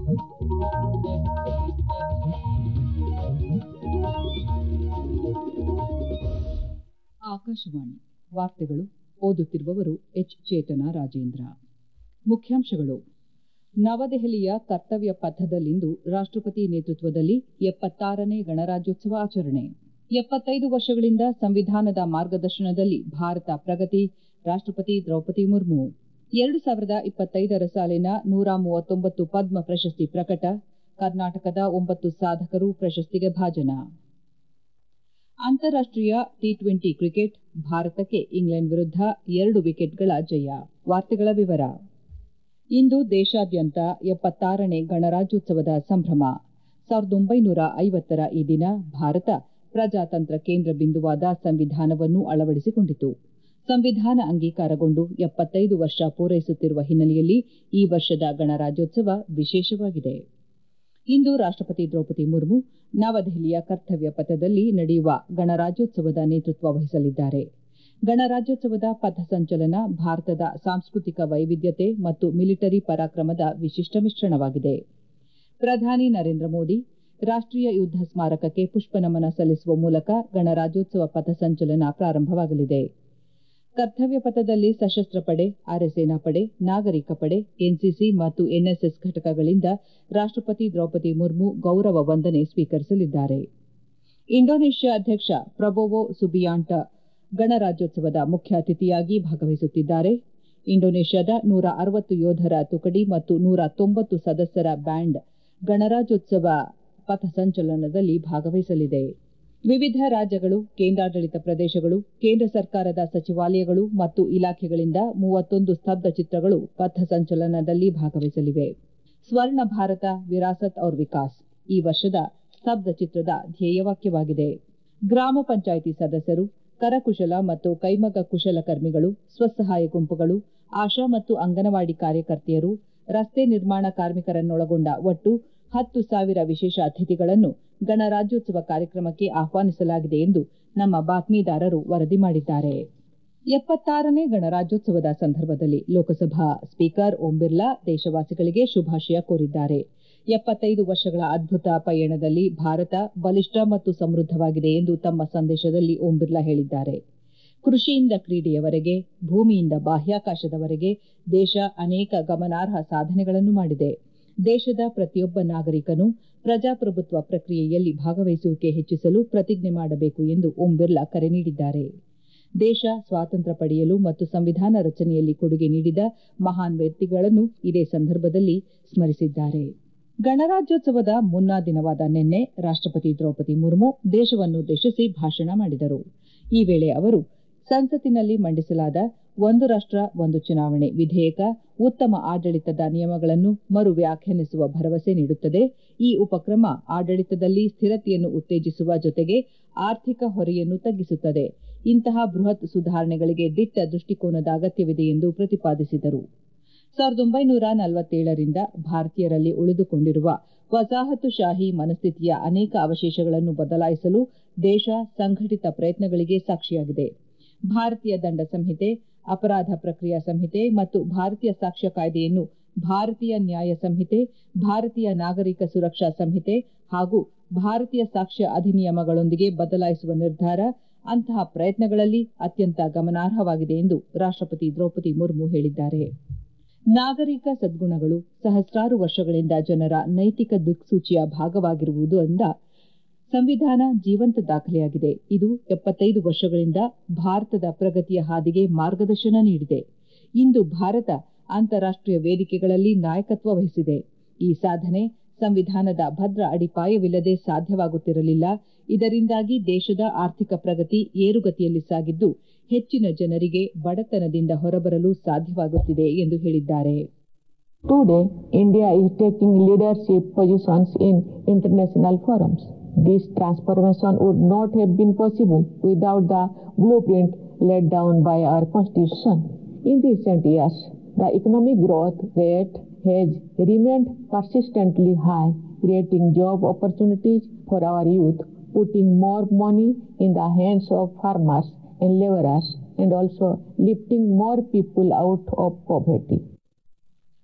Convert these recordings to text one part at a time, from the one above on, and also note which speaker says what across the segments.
Speaker 1: ಆಕಾಶವಾಣಿ ವಾರ್ತೆಗಳು ಓದುತ್ತಿರುವವರು ಎಚ್ ಚೇತನ ರಾಜೇಂದ್ರ ಮುಖ್ಯಾಂಶಗಳು ನವದೆಹಲಿಯ ಕರ್ತವ್ಯ ಪಥದಲ್ಲಿಂದು ರಾಷ್ಟಪತಿ ನೇತೃತ್ವದಲ್ಲಿ ಎಪ್ಪತ್ತಾರನೇ ಗಣರಾಜ್ಯೋತ್ಸವ ಆಚರಣೆ ಎಪ್ಪತ್ತೈದು ವರ್ಷಗಳಿಂದ ಸಂವಿಧಾನದ ಮಾರ್ಗದರ್ಶನದಲ್ಲಿ ಭಾರತ ಪ್ರಗತಿ ರಾಷ್ಟಪತಿ ದ್ರೌಪದಿ ಮುರ್ಮು ಎರಡು ಸಾವಿರದ ಇಪ್ಪತ್ತೈದರ ಸಾಲಿನ ನೂರ ಮೂವತ್ತೊಂಬತ್ತು ಪದ್ಮ ಪ್ರಶಸ್ತಿ ಪ್ರಕಟ ಕರ್ನಾಟಕದ ಒಂಬತ್ತು ಸಾಧಕರು ಪ್ರಶಸ್ತಿಗೆ ಭಾಜನ ಅಂತಾರಾಷ್ಟೀಯ ಟಿ ಟ್ವೆಂಟಿ ಕ್ರಿಕೆಟ್ ಭಾರತಕ್ಕೆ ಇಂಗ್ಲೆಂಡ್ ವಿರುದ್ಧ ಎರಡು ವಿಕೆಟ್ಗಳ ಜಯ ವಾರ್ತೆಗಳ ವಿವರ ಇಂದು ದೇಶಾದ್ಯಂತ ಎಪ್ಪತ್ತಾರನೇ ಗಣರಾಜ್ಯೋತ್ಸವದ ಸಂಭ್ರಮ ಸಾವಿರದ ಒಂಬೈನೂರ ಐವತ್ತರ ಈ ದಿನ ಭಾರತ ಪ್ರಜಾತಂತ್ರ ಕೇಂದ್ರ ಬಿಂದುವಾದ ಸಂವಿಧಾನವನ್ನು ಅಳವಡಿಸಿಕೊಂಡಿತು ಸಂವಿಧಾನ ಅಂಗೀಕಾರಗೊಂಡು ಎಪ್ಪತ್ತೈದು ವರ್ಷ ಪೂರೈಸುತ್ತಿರುವ ಹಿನ್ನೆಲೆಯಲ್ಲಿ ಈ ವರ್ಷದ ಗಣರಾಜ್ಯೋತ್ಸವ ವಿಶೇಷವಾಗಿದೆ ಇಂದು ರಾಷ್ಟಪತಿ ದ್ರೌಪದಿ ಮುರ್ಮು ನವದೆಹಲಿಯ ಕರ್ತವ್ಯ ಪಥದಲ್ಲಿ ನಡೆಯುವ ಗಣರಾಜ್ಯೋತ್ಸವದ ನೇತೃತ್ವ ವಹಿಸಲಿದ್ದಾರೆ ಗಣರಾಜ್ಯೋತ್ಸವದ ಪಥಸಂಚಲನ ಭಾರತದ ಸಾಂಸ್ಕೃತಿಕ ವೈವಿಧ್ಯತೆ ಮತ್ತು ಮಿಲಿಟರಿ ಪರಾಕ್ರಮದ ವಿಶಿಷ್ಟ ಮಿಶ್ರಣವಾಗಿದೆ ಪ್ರಧಾನಿ ನರೇಂದ್ರ ಮೋದಿ ರಾಷ್ಟೀಯ ಯುದ್ದ ಸ್ಮಾರಕಕ್ಕೆ ಪುಷ್ಪನಮನ ಸಲ್ಲಿಸುವ ಮೂಲಕ ಗಣರಾಜ್ಯೋತ್ಸವ ಪಥಸಂಚಲನ ಪ್ರಾರಂಭವಾಗಲಿದೆ ಕರ್ತವ್ಯ ಪಥದಲ್ಲಿ ಸಶಸ್ತ್ರ ಪಡೆ ಅರೆಸೇನಾ ಪಡೆ ನಾಗರಿಕ ಪಡೆ ಎನ್ಸಿಸಿ ಮತ್ತು ಎನ್ಎಸ್ಎಸ್ ಘಟಕಗಳಿಂದ ರಾಷ್ಟಪತಿ ದ್ರೌಪದಿ ಮುರ್ಮು ಗೌರವ ವಂದನೆ ಸ್ವೀಕರಿಸಲಿದ್ದಾರೆ ಇಂಡೋನೇಷ್ಯಾ ಅಧ್ಯಕ್ಷ ಪ್ರಬೋವೋ ಸುಬಿಯಾಂಟ ಗಣರಾಜ್ಯೋತ್ಸವದ ಮುಖ್ಯ ಅತಿಥಿಯಾಗಿ ಭಾಗವಹಿಸುತ್ತಿದ್ದಾರೆ ಇಂಡೋನೇಷ್ಯಾದ ನೂರ ಅರವತ್ತು ಯೋಧರ ತುಕಡಿ ಮತ್ತು ನೂರ ತೊಂಬತ್ತು ಸದಸ್ಯರ ಬ್ಯಾಂಡ್ ಗಣರಾಜ್ಯೋತ್ಸವ ಪಥಸಂಚಲನದಲ್ಲಿ ಭಾಗವಹಿಸಲಿದೆ ವಿವಿಧ ರಾಜ್ಯಗಳು ಕೇಂದ್ರಾಡಳಿತ ಪ್ರದೇಶಗಳು ಕೇಂದ್ರ ಸರ್ಕಾರದ ಸಚಿವಾಲಯಗಳು ಮತ್ತು ಇಲಾಖೆಗಳಿಂದ ಮೂವತ್ತೊಂದು ಸ್ತಬ್ಧ ಚಿತ್ರಗಳು ಪಥಸಂಚಲನದಲ್ಲಿ ಭಾಗವಹಿಸಲಿವೆ ಸ್ವರ್ಣ ಭಾರತ ವಿರಾಸತ್ ಔರ್ ವಿಕಾಸ್ ಈ ವರ್ಷದ ಸ್ತಬ್ಧ ಚಿತ್ರದ ಧ್ಯೇಯವಾಕ್ಯವಾಗಿದೆ ಗ್ರಾಮ ಪಂಚಾಯಿತಿ ಸದಸ್ಯರು ಕರಕುಶಲ ಮತ್ತು ಕೈಮಗ್ಗ ಕುಶಲಕರ್ಮಿಗಳು ಸ್ವಸಹಾಯ ಗುಂಪುಗಳು ಆಶಾ ಮತ್ತು ಅಂಗನವಾಡಿ ಕಾರ್ಯಕರ್ತೆಯರು ರಸ್ತೆ ನಿರ್ಮಾಣ ಕಾರ್ಮಿಕರನ್ನೊಳಗೊಂಡ ಒಟ್ಟು ಹತ್ತು ಸಾವಿರ ವಿಶೇಷ ಅತಿಥಿಗಳನ್ನು ಗಣರಾಜ್ಯೋತ್ಸವ ಕಾರ್ಯಕ್ರಮಕ್ಕೆ ಆಹ್ವಾನಿಸಲಾಗಿದೆ ಎಂದು ನಮ್ಮ ಬಾತ್ಮೀದಾರರು ವರದಿ ಮಾಡಿದ್ದಾರೆ ಎಪ್ಪತ್ತಾರನೇ ಗಣರಾಜ್ಯೋತ್ಸವದ ಸಂದರ್ಭದಲ್ಲಿ ಲೋಕಸಭಾ ಸ್ಪೀಕರ್ ಓಂ ಬಿರ್ಲಾ ದೇಶವಾಸಿಗಳಿಗೆ ಶುಭಾಶಯ ಕೋರಿದ್ದಾರೆ ಎಪ್ಪತ್ತೈದು ವರ್ಷಗಳ ಅದ್ಭುತ ಪಯಣದಲ್ಲಿ ಭಾರತ ಬಲಿಷ್ಠ ಮತ್ತು ಸಮೃದ್ದವಾಗಿದೆ ಎಂದು ತಮ್ಮ ಸಂದೇಶದಲ್ಲಿ ಓಂ ಬಿರ್ಲಾ ಹೇಳಿದ್ದಾರೆ ಕೃಷಿಯಿಂದ ಕ್ರೀಡೆಯವರೆಗೆ ಭೂಮಿಯಿಂದ ಬಾಹ್ಯಾಕಾಶದವರೆಗೆ ದೇಶ ಅನೇಕ ಗಮನಾರ್ಹ ಸಾಧನೆಗಳನ್ನು ಮಾಡಿದೆ ದೇಶದ ಪ್ರತಿಯೊಬ್ಬ ನಾಗರಿಕನು ಪ್ರಜಾಪ್ರಭುತ್ವ ಪ್ರಕ್ರಿಯೆಯಲ್ಲಿ ಭಾಗವಹಿಸುವಿಕೆ ಹೆಚ್ಚಿಸಲು ಪ್ರತಿಜ್ಞೆ ಮಾಡಬೇಕು ಎಂದು ಓಂ ಬಿರ್ಲಾ ಕರೆ ನೀಡಿದ್ದಾರೆ ದೇಶ ಸ್ವಾತಂತ್ರ್ಯ ಪಡೆಯಲು ಮತ್ತು ಸಂವಿಧಾನ ರಚನೆಯಲ್ಲಿ ಕೊಡುಗೆ ನೀಡಿದ ಮಹಾನ್ ವ್ಯಕ್ತಿಗಳನ್ನು ಇದೇ ಸಂದರ್ಭದಲ್ಲಿ ಸ್ಮರಿಸಿದ್ದಾರೆ ಗಣರಾಜ್ಯೋತ್ಸವದ ಮುನ್ನಾ ದಿನವಾದ ನಿನ್ನೆ ರಾಷ್ಟಪತಿ ದ್ರೌಪದಿ ಮುರ್ಮು ದೇಶವನ್ನುದ್ದೇಶಿಸಿ ಭಾಷಣ ಮಾಡಿದರು ಈ ವೇಳೆ ಅವರು ಸಂಸತ್ತಿನಲ್ಲಿ ಮಂಡಿಸಲಾದ ಒಂದು ರಾಷ್ಟ ಒಂದು ಚುನಾವಣೆ ವಿಧೇಯಕ ಉತ್ತಮ ಆಡಳಿತದ ನಿಯಮಗಳನ್ನು ಮರು ವ್ಯಾಖ್ಯಾನಿಸುವ ಭರವಸೆ ನೀಡುತ್ತದೆ ಈ ಉಪಕ್ರಮ ಆಡಳಿತದಲ್ಲಿ ಸ್ಥಿರತೆಯನ್ನು ಉತ್ತೇಜಿಸುವ ಜೊತೆಗೆ ಆರ್ಥಿಕ ಹೊರೆಯನ್ನು ತಗ್ಗಿಸುತ್ತದೆ ಇಂತಹ ಬೃಹತ್ ಸುಧಾರಣೆಗಳಿಗೆ ದಿಟ್ಟ ದೃಷ್ಟಿಕೋನದ ಅಗತ್ಯವಿದೆ ಎಂದು ಪ್ರತಿಪಾದಿಸಿದರು ಸಾವಿರದ ಒಂಬೈನೂರ ನಲವತ್ತೇಳರಿಂದ ಭಾರತೀಯರಲ್ಲಿ ಉಳಿದುಕೊಂಡಿರುವ ವಸಾಹತುಶಾಹಿ ಮನಸ್ಥಿತಿಯ ಅನೇಕ ಅವಶೇಷಗಳನ್ನು ಬದಲಾಯಿಸಲು ದೇಶ ಸಂಘಟಿತ ಪ್ರಯತ್ನಗಳಿಗೆ ಸಾಕ್ಷಿಯಾಗಿದೆ ಭಾರತೀಯ ದಂಡ ಸಂಹಿತೆ ಅಪರಾಧ ಪ್ರಕ್ರಿಯಾ ಸಂಹಿತೆ ಮತ್ತು ಭಾರತೀಯ ಸಾಕ್ಷ್ಯ ಕಾಯ್ದೆಯನ್ನು ಭಾರತೀಯ ನ್ಯಾಯ ಸಂಹಿತೆ ಭಾರತೀಯ ನಾಗರಿಕ ಸುರಕ್ಷಾ ಸಂಹಿತೆ ಹಾಗೂ ಭಾರತೀಯ ಸಾಕ್ಷ್ಯ ಅಧಿನಿಯಮಗಳೊಂದಿಗೆ ಬದಲಾಯಿಸುವ ನಿರ್ಧಾರ ಅಂತಹ ಪ್ರಯತ್ನಗಳಲ್ಲಿ ಅತ್ಯಂತ ಗಮನಾರ್ಹವಾಗಿದೆ ಎಂದು ರಾಷ್ಟಪತಿ ದ್ರೌಪದಿ ಮುರ್ಮು ಹೇಳಿದ್ದಾರೆ ನಾಗರಿಕ ಸದ್ಗುಣಗಳು ಸಹಸ್ರಾರು ವರ್ಷಗಳಿಂದ ಜನರ ನೈತಿಕ ದಿಕ್ಸೂಚಿಯ ಭಾಗವಾಗಿರುವುದರಿಂದ ಸಂವಿಧಾನ ಜೀವಂತ ದಾಖಲೆಯಾಗಿದೆ ಇದು ಎಪ್ಪತ್ತೈದು ವರ್ಷಗಳಿಂದ ಭಾರತದ ಪ್ರಗತಿಯ ಹಾದಿಗೆ ಮಾರ್ಗದರ್ಶನ ನೀಡಿದೆ ಇಂದು ಭಾರತ ಅಂತಾರಾಷ್ಟೀಯ ವೇದಿಕೆಗಳಲ್ಲಿ ನಾಯಕತ್ವ ವಹಿಸಿದೆ ಈ ಸಾಧನೆ ಸಂವಿಧಾನದ ಭದ್ರ ಅಡಿಪಾಯವಿಲ್ಲದೆ ಸಾಧ್ಯವಾಗುತ್ತಿರಲಿಲ್ಲ ಇದರಿಂದಾಗಿ ದೇಶದ ಆರ್ಥಿಕ ಪ್ರಗತಿ ಏರುಗತಿಯಲ್ಲಿ ಸಾಗಿದ್ದು ಹೆಚ್ಚಿನ ಜನರಿಗೆ ಬಡತನದಿಂದ ಹೊರಬರಲು ಸಾಧ್ಯವಾಗುತ್ತಿದೆ ಎಂದು ಹೇಳಿದ್ದಾರೆ
Speaker 2: Today, India is taking leadership positions in international forums. This transformation would not have been possible without the blueprint laid down by our Constitution. In recent years, the economic growth rate has remained persistently high, creating job opportunities for our youth, putting more money in the hands of farmers and laborers, and also lifting more people out of poverty.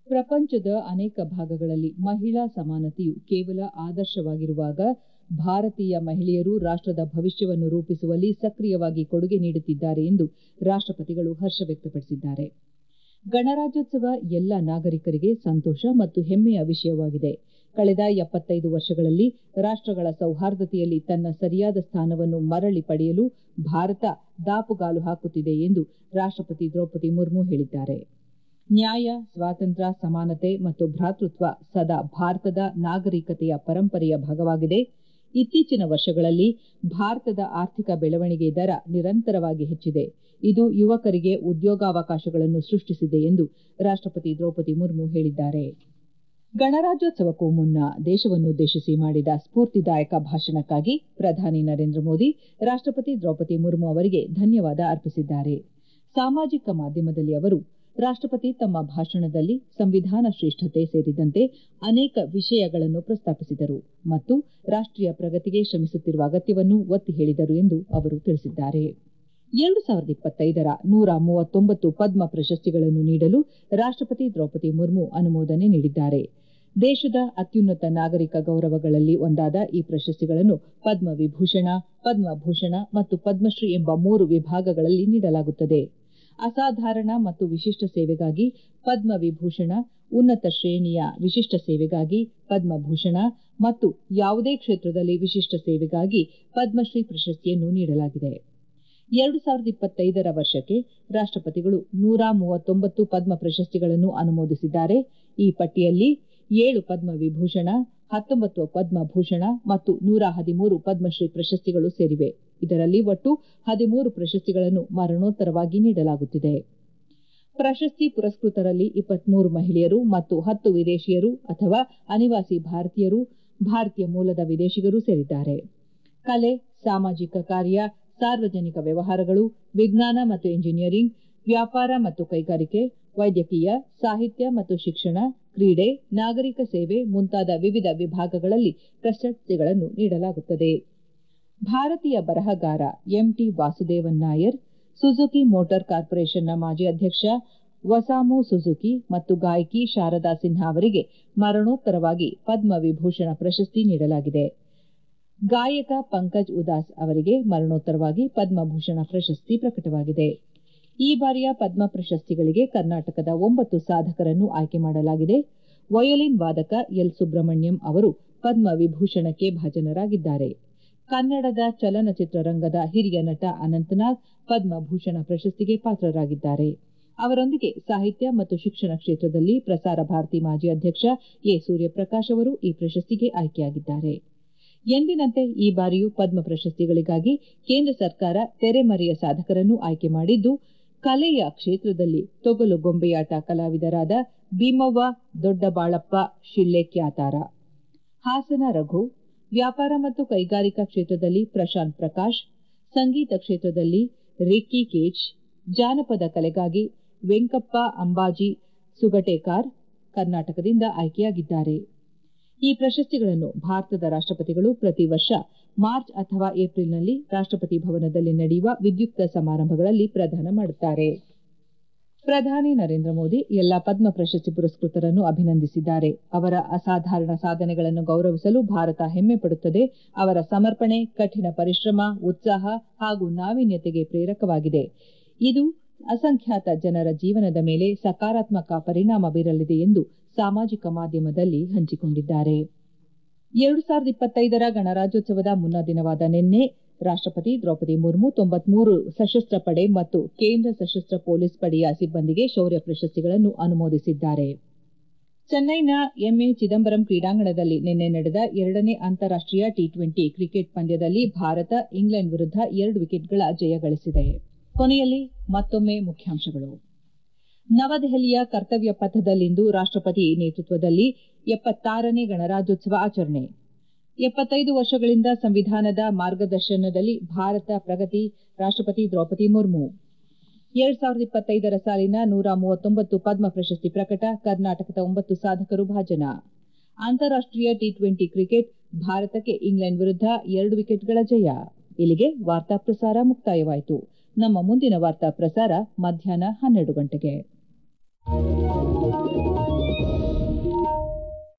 Speaker 1: ಪ್ರಪಂಚದ ಅನೇಕ ಭಾಗಗಳಲ್ಲಿ ಮಹಿಳಾ ಸಮಾನತೆಯು ಕೇವಲ ಆದರ್ಶವಾಗಿರುವಾಗ ಭಾರತೀಯ ಮಹಿಳೆಯರು ರಾಷ್ಟದ ಭವಿಷ್ಯವನ್ನು ರೂಪಿಸುವಲ್ಲಿ ಸಕ್ರಿಯವಾಗಿ ಕೊಡುಗೆ ನೀಡುತ್ತಿದ್ದಾರೆ ಎಂದು ರಾಷ್ಟಪತಿಗಳು ಹರ್ಷ ವ್ಯಕ್ತಪಡಿಸಿದ್ದಾರೆ ಗಣರಾಜ್ಯೋತ್ಸವ ಎಲ್ಲ ನಾಗರಿಕರಿಗೆ ಸಂತೋಷ ಮತ್ತು ಹೆಮ್ಮೆಯ ವಿಷಯವಾಗಿದೆ ಕಳೆದ ಎಪ್ಪತ್ತೈದು ವರ್ಷಗಳಲ್ಲಿ ರಾಷ್ಟಗಳ ಸೌಹಾರ್ದತೆಯಲ್ಲಿ ತನ್ನ ಸರಿಯಾದ ಸ್ಥಾನವನ್ನು ಮರಳಿ ಪಡೆಯಲು ಭಾರತ ದಾಪುಗಾಲು ಹಾಕುತ್ತಿದೆ ಎಂದು ರಾಷ್ಟಪತಿ ದ್ರೌಪದಿ ಮುರ್ಮು ಹೇಳಿದ್ದಾರೆ ನ್ಯಾಯ ಸ್ವಾತಂತ್ರ್ಯ ಸಮಾನತೆ ಮತ್ತು ಭ್ರಾತೃತ್ವ ಸದಾ ಭಾರತದ ನಾಗರಿಕತೆಯ ಪರಂಪರೆಯ ಭಾಗವಾಗಿದೆ ಇತ್ತೀಚಿನ ವರ್ಷಗಳಲ್ಲಿ ಭಾರತದ ಆರ್ಥಿಕ ಬೆಳವಣಿಗೆ ದರ ನಿರಂತರವಾಗಿ ಹೆಚ್ಚಿದೆ ಇದು ಯುವಕರಿಗೆ ಉದ್ಯೋಗಾವಕಾಶಗಳನ್ನು ಸೃಷ್ಟಿಸಿದೆ ಎಂದು ರಾಷ್ಟಪತಿ ದ್ರೌಪದಿ ಮುರ್ಮು ಹೇಳಿದ್ದಾರೆ ಗಣರಾಜ್ಯೋತ್ಸವಕ್ಕೂ ಮುನ್ನ ದೇಶವನ್ನುದ್ದೇಶಿಸಿ ಮಾಡಿದ ಸ್ಫೂರ್ತಿದಾಯಕ ಭಾಷಣಕ್ಕಾಗಿ ಪ್ರಧಾನಿ ನರೇಂದ್ರ ಮೋದಿ ರಾಷ್ಟಪತಿ ದ್ರೌಪದಿ ಮುರ್ಮು ಅವರಿಗೆ ಧನ್ಯವಾದ ಅರ್ಪಿಸಿದ್ದಾರೆ ಸಾಮಾಜಿಕ ಮಾಧ್ಯಮದಲ್ಲಿ ಅವರು ರಾಷ್ಟಪತಿ ತಮ್ಮ ಭಾಷಣದಲ್ಲಿ ಸಂವಿಧಾನ ಶ್ರೇಷ್ಠತೆ ಸೇರಿದಂತೆ ಅನೇಕ ವಿಷಯಗಳನ್ನು ಪ್ರಸ್ತಾಪಿಸಿದರು ಮತ್ತು ರಾಷ್ಟೀಯ ಪ್ರಗತಿಗೆ ಶ್ರಮಿಸುತ್ತಿರುವ ಅಗತ್ಯವನ್ನು ಒತ್ತಿ ಹೇಳಿದರು ಎಂದು ಅವರು ತಿಳಿಸಿದ್ದಾರೆ ಎರಡು ಸಾವಿರದ ಇಪ್ಪತ್ತೈದರ ನೂರ ಮೂವತ್ತೊಂಬತ್ತು ಪದ್ಮ ಪ್ರಶಸ್ತಿಗಳನ್ನು ನೀಡಲು ರಾಷ್ಟಪತಿ ದ್ರೌಪದಿ ಮುರ್ಮು ಅನುಮೋದನೆ ನೀಡಿದ್ದಾರೆ ದೇಶದ ಅತ್ಯುನ್ನತ ನಾಗರಿಕ ಗೌರವಗಳಲ್ಲಿ ಒಂದಾದ ಈ ಪ್ರಶಸ್ತಿಗಳನ್ನು ಪದ್ಮ ವಿಭೂಷಣ ಪದ್ಮಭೂಷಣ ಮತ್ತು ಪದ್ಮಶ್ರೀ ಎಂಬ ಮೂರು ವಿಭಾಗಗಳಲ್ಲಿ ನೀಡಲಾಗುತ್ತದೆ ಅಸಾಧಾರಣ ಮತ್ತು ವಿಶಿಷ್ಟ ಸೇವೆಗಾಗಿ ಪದ್ಮ ವಿಭೂಷಣ ಉನ್ನತ ಶ್ರೇಣಿಯ ವಿಶಿಷ್ಟ ಸೇವೆಗಾಗಿ ಪದ್ಮಭೂಷಣ ಮತ್ತು ಯಾವುದೇ ಕ್ಷೇತ್ರದಲ್ಲಿ ವಿಶಿಷ್ಟ ಸೇವೆಗಾಗಿ ಪದ್ಮಶ್ರೀ ಪ್ರಶಸ್ತಿಯನ್ನು ನೀಡಲಾಗಿದೆ ಎರಡು ಸಾವಿರದ ಇಪ್ಪತ್ತೈದರ ವರ್ಷಕ್ಕೆ ರಾಷ್ಟಪತಿಗಳು ನೂರ ಮೂವತ್ತೊಂಬತ್ತು ಪದ್ಮ ಪ್ರಶಸ್ತಿಗಳನ್ನು ಅನುಮೋದಿಸಿದ್ದಾರೆ ಈ ಪಟ್ಟಿಯಲ್ಲಿ ಏಳು ಪದ್ಮ ವಿಭೂಷಣ ಹತ್ತೊಂಬತ್ತು ಪದ್ಮಭೂಷಣ ಮತ್ತು ನೂರ ಹದಿಮೂರು ಪದ್ಮಶ್ರೀ ಪ್ರಶಸ್ತಿಗಳು ಸೇರಿವೆ ಇದರಲ್ಲಿ ಒಟ್ಟು ಹದಿಮೂರು ಪ್ರಶಸ್ತಿಗಳನ್ನು ಮರಣೋತ್ತರವಾಗಿ ನೀಡಲಾಗುತ್ತಿದೆ ಪ್ರಶಸ್ತಿ ಪುರಸ್ಕೃತರಲ್ಲಿ ಇಪ್ಪತ್ಮೂರು ಮಹಿಳೆಯರು ಮತ್ತು ಹತ್ತು ವಿದೇಶಿಯರು ಅಥವಾ ಅನಿವಾಸಿ ಭಾರತೀಯರು ಭಾರತೀಯ ಮೂಲದ ವಿದೇಶಿಗರು ಸೇರಿದ್ದಾರೆ ಕಲೆ ಸಾಮಾಜಿಕ ಕಾರ್ಯ ಸಾರ್ವಜನಿಕ ವ್ಯವಹಾರಗಳು ವಿಜ್ಞಾನ ಮತ್ತು ಎಂಜಿನಿಯರಿಂಗ್ ವ್ಯಾಪಾರ ಮತ್ತು ಕೈಗಾರಿಕೆ ವೈದ್ಯಕೀಯ ಸಾಹಿತ್ಯ ಮತ್ತು ಶಿಕ್ಷಣ ಕ್ರೀಡೆ ನಾಗರಿಕ ಸೇವೆ ಮುಂತಾದ ವಿವಿಧ ವಿಭಾಗಗಳಲ್ಲಿ ಪ್ರಶಸ್ತಿಗಳನ್ನು ನೀಡಲಾಗುತ್ತದೆ ಭಾರತೀಯ ಬರಹಗಾರ M T Vasudevan Nair Suzuki motor ಕಾರ್ಪೊರೇಷನ್ನ ಮಾಜಿ ಅಧ್ಯಕ್ಷ ವಸಾಮು ಸುಜುಕಿ ಮತ್ತು ಗಾಯಕಿ ಶಾರದಾ ಸಿನ್ಹಾ ಅವರಿಗೆ ಮರಣೋತ್ತರವಾಗಿ ಪದ್ಮ ವಿಭೂಷಣ ಪ್ರಶಸ್ತಿ ನೀಡಲಾಗಿದೆ ಗಾಯಕ ಪಂಕಜ್ ಉದಾಸ್ ಅವರಿಗೆ ಮರಣೋತ್ತರವಾಗಿ ಪದ್ಮಭೂಷಣ ಪ್ರಶಸ್ತಿ ಪ್ರಕಟವಾಗಿದೆ ಈ ಬಾರಿಯ ಪದ್ಮ ಪ್ರಶಸ್ತಿಗಳಿಗೆ ಕರ್ನಾಟಕದ ಒಂಬತ್ತು ಸಾಧಕರನ್ನು ಆಯ್ಕೆ ಮಾಡಲಾಗಿದೆ ವಯೋಲಿನ್ ವಾದಕ ಎಲ್ ಸುಬ್ರಹ್ಮಣ್ಯಂ ಅವರು ಪದ್ಮ ವಿಭೂಷಣಕ್ಕೆ ಭಾಜನರಾಗಿದ್ದಾರೆ ಕನ್ನಡದ ಚಲನಚಿತ್ರರಂಗದ ಹಿರಿಯ ನಟ ಅನಂತನಾಗ್ ಪದ್ಮಭೂಷಣ ಪ್ರಶಸ್ತಿಗೆ ಪಾತ್ರರಾಗಿದ್ದಾರೆ ಅವರೊಂದಿಗೆ ಸಾಹಿತ್ಯ ಮತ್ತು ಶಿಕ್ಷಣ ಕ್ಷೇತ್ರದಲ್ಲಿ ಪ್ರಸಾರ ಭಾರತಿ ಮಾಜಿ ಅಧ್ಯಕ್ಷ ಎ ಸೂರ್ಯಪ್ರಕಾಶ್ ಅವರು ಈ ಪ್ರಶಸ್ತಿಗೆ ಆಯ್ಕೆಯಾಗಿದ್ದಾರೆ ಎಂದಿನಂತೆ ಈ ಬಾರಿಯೂ ಪದ್ಮ ಪ್ರಶಸ್ತಿಗಳಿಗಾಗಿ ಕೇಂದ್ರ ಸರ್ಕಾರ ತೆರೆಮರೆಯ ಸಾಧಕರನ್ನು ಆಯ್ಕೆ ಮಾಡಿದ್ದು ಕಲೆಯ ಕ್ಷೇತ್ರದಲ್ಲಿ ತೊಗಲು ಗೊಂಬೆಯಾಟ ಕಲಾವಿದರಾದ ಭೀಮವ್ವ ದೊಡ್ಡಬಾಳಪ್ಪ ಶಿಳ್ಳೆಕ್ಯಾತಾರ ಹಾಸನ ರಘು ವ್ಯಾಪಾರ ಮತ್ತು ಕೈಗಾರಿಕಾ ಕ್ಷೇತ್ರದಲ್ಲಿ ಪ್ರಶಾಂತ್ ಪ್ರಕಾಶ್ ಸಂಗೀತ ಕ್ಷೇತ್ರದಲ್ಲಿ ರಿಕ್ಕಿ ಕೇಜ್ ಜಾನಪದ ಕಲೆಗಾಗಿ ವೆಂಕಪ್ಪ ಅಂಬಾಜಿ ಸುಗಟೇಕಾರ್ ಕರ್ನಾಟಕದಿಂದ ಆಯ್ಕೆಯಾಗಿದ್ದಾರೆ ಈ ಪ್ರಶಸ್ತಿಗಳನ್ನು ಭಾರತದ ರಾಷ್ಟಪತಿಗಳು ಪ್ರತಿ ವರ್ಷ ಮಾರ್ಚ್ ಅಥವಾ ಏಪ್ರಿಲ್ನಲ್ಲಿ ರಾಷ್ಟಪತಿ ಭವನದಲ್ಲಿ ನಡೆಯುವ ವಿದ್ಯುಕ್ತ ಸಮಾರಂಭಗಳಲ್ಲಿ ಪ್ರದಾನ ಮಾಡುತ್ತಾರೆ ಪ್ರಧಾನಿ ನರೇಂದ್ರ ಮೋದಿ ಎಲ್ಲಾ ಪದ್ಮ ಪ್ರಶಸ್ತಿ ಪುರಸ್ಕೃತರನ್ನು ಅಭಿನಂದಿಸಿದ್ದಾರೆ ಅವರ ಅಸಾಧಾರಣ ಸಾಧನೆಗಳನ್ನು ಗೌರವಿಸಲು ಭಾರತ ಹೆಮ್ಮೆ ಪಡುತ್ತದೆ ಅವರ ಸಮರ್ಪಣೆ ಕಠಿಣ ಪರಿಶ್ರಮ ಉತ್ಸಾಹ ಹಾಗೂ ನಾವೀನ್ಯತೆಗೆ ಪ್ರೇರಕವಾಗಿದೆ ಇದು ಅಸಂಖ್ಯಾತ ಜನರ ಜೀವನದ ಮೇಲೆ ಸಕಾರಾತ್ಮಕ ಪರಿಣಾಮ ಬೀರಲಿದೆ ಎಂದು ಸಾಮಾಜಿಕ ಮಾಧ್ಯಮದಲ್ಲಿ ಹಂಚಿಕೊಂಡಿದ್ದಾರೆ ಎರಡು ಸಾವಿರದ ಇಪ್ಪತ್ತೈದರ ಗಣರಾಜ್ಯೋತ್ಸವದ ಮುನ್ನಾ ದಿನವಾದ ನಿನ್ನೆ ರಾಷ್ಟಪತಿ ದ್ರೌಪದಿ ಮುರ್ಮು ತೊಂಬತ್ಮೂರು ಸಶಸ್ತ್ರ ಪಡೆ ಮತ್ತು ಕೇಂದ್ರ ಸಶಸ್ತ್ರ ಪೊಲೀಸ್ ಪಡೆಯ ಸಿಬ್ಬಂದಿಗೆ ಶೌರ್ಯ ಪ್ರಶಸ್ತಿಗಳನ್ನು ಅನುಮೋದಿಸಿದ್ದಾರೆ ಚೆನ್ನೈನ ಎಂಎ ಚಿದಂಬರಂ ಕ್ರೀಡಾಂಗಣದಲ್ಲಿ ನಿನ್ನೆ ನಡೆದ ಎರಡನೇ ಅಂತಾರಾಷ್ಟೀಯ ಟಿ ಟ್ವೆಂಟಿ ಕ್ರಿಕೆಟ್ ಪಂದ್ಯದಲ್ಲಿ ಭಾರತ ಇಂಗ್ಲೆಂಡ್ ವಿರುದ್ಧ ಎರಡು ವಿಕೆಟ್ಗಳ ಜಯ ಗಳಿಸಿದೆ ಕೊನೆಯಲ್ಲಿ ಮತ್ತೊಮ್ಮೆ ಮುಖ್ಯಾಂಶಗಳು ನವದೆಹಲಿಯ ಕರ್ತವ್ಯ ಪಥದಲ್ಲಿಂದು ರಾಷ್ಟಪತಿ ನೇತೃತ್ವದಲ್ಲಿ ಎಪ್ಪತ್ತಾರನೇ ಗಣರಾಜ್ಯೋತ್ಸವ ಆಚರಣೆ ಎಪ್ಪತ್ತೈದು ವರ್ಷಗಳಿಂದ ಸಂವಿಧಾನದ ಮಾರ್ಗದರ್ಶನದಲ್ಲಿ ಭಾರತ ಪ್ರಗತಿ ರಾಷ್ಟಪತಿ ದ್ರೌಪದಿ ಮುರ್ಮು ಎರಡ್ ಸಾವಿರದ ಇಪ್ಪತ್ತೈದರ ಸಾಲಿನ ನೂರ ಮೂವತ್ತೊಂಬತ್ತು ಪದ್ಮ ಪ್ರಶಸ್ತಿ ಪ್ರಕಟ ಕರ್ನಾಟಕದ ಒಂಬತ್ತು ಸಾಧಕರು ಭಾಜನ ಅಂತಾರಾಷ್ಟೀಯ ಟಿ ಟ್ವೆಂಟಿ ಕ್ರಿಕೆಟ್ ಭಾರತಕ್ಕೆ ಇಂಗ್ಲೆಂಡ್ ವಿರುದ್ಧ ಎರಡು ವಿಕೆಟ್ಗಳ ಜಯ ಇಲ್ಲಿಗೆ ವಾರ್ತಾ ಪ್ರಸಾರ ಮುಕ್ತಾಯವಾಯಿತು ನಮ್ಮ ಮುಂದಿನ ವಾರ್ತಾ ಪ್ರಸಾರ ಮಧ್ಯಾಹ್ನ ಹನ್ನೆರಡು ಗಂಟೆಗೆ